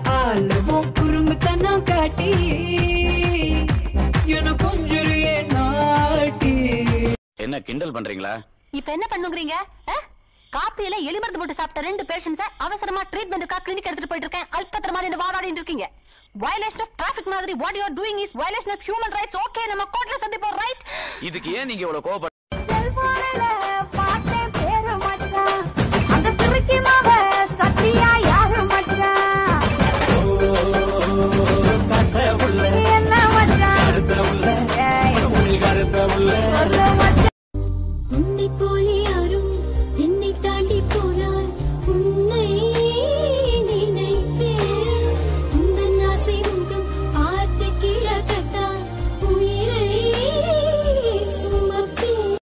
ஆளவும் குறும்புத்தனம் காட்டி என கொஞ்சுறியே நாட்டி என்ன கிண்டல் பண்றீங்களா இப்ப என்ன பண்ணுங்கறீங்க காப்பியில எலிமருந்து போட்டு சாப்பிட்ட ரெண்டு பேஷண்ட்ஸ அவசரமா ட்ரீட்மெண்ட்டுக்கா கிளினிக் எடுத்துட்டு போயிட்டு இருக்கேன் அல்பத்திரமா நின்று வாதாடிட்டு இருக்கீங்க வயலேஷன் ஆஃப் டிராபிக் மாதிரி what you are doing is violation of human rights okay நம்ம கோர்ட்ல சந்திப்போம் ரைட் இதுக்கு ஏன் நீங்க இவ்வளவு கோவப்படுறீங்க